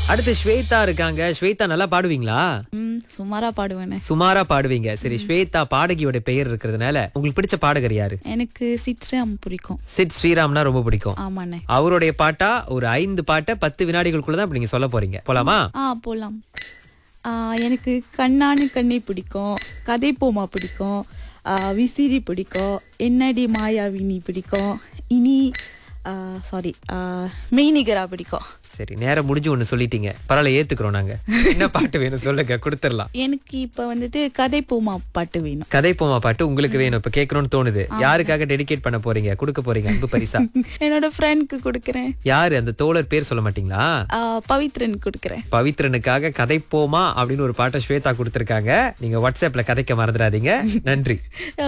அடுத்து ஸ்வேதா இருக்காங்க ஸ்வேதா நல்லா பாடுவீங்களா ம் சுமாரா பாடுவேனே சுமாரா பாடுவீங்க சரி ஸ்வேதா பாடகியோட பெயர் இருக்கிறதுனால உங்களுக்கு பிடிச்ச பாடகர் யாரு எனக்கு சித்ராம் பிடிக்கும் சித் ஸ்ரீராம்னா ரொம்ப பிடிக்கும் ஆமாண்ணே அவருடைய பாட்டா ஒரு ஐந்து பாட்டை பத்து வினாடிகளுக்குள்ள தான் இப்ப நீங்க சொல்ல போறீங்க போலாமா ஆ போலாம் ஆ, எனக்கு கண்ணானு கண்ணை பிடிக்கும் கதை போமா பிடிக்கும் ஆ, விசிறி பிடிக்கும் என்னடி மாயாவினி பிடிக்கும் இனி சாரி மெய்நிகரா பிடிக்கும் சரி நேரம் முடிஞ்சு ஒண்ணு சொல்லிட்டீங்க பரவாயில்ல ஏத்துக்கிறோம் நாங்க என்ன பாட்டு வேணும் சொல்லுங்க கொடுத்துடலாம் எனக்கு இப்ப வந்துட்டு கதை போமா பாட்டு வேணும் கதை போமா பாட்டு உங்களுக்கு வேணும் இப்ப கேட்கணும்னு தோணுது யாருக்காக டெடிகேட் பண்ண போறீங்க கொடுக்க போறீங்க அன்பு பரிசா என்னோட ஃப்ரெண்ட்க்கு கொடுக்குறேன் யாரு அந்த தோழர் பேர் சொல்ல மாட்டீங்களா ஆ, பவித்ரன் கொடுக்குறேன் பவித்ரனுக்காக கதைப்போமா அப்படின்னு ஒரு பாட்டை ஸ்வேதா கொடுத்திருக்காங்க நீங்க வாட்ஸ்அப்ல கதைக்க மறந்துடாதீங்க நன்றி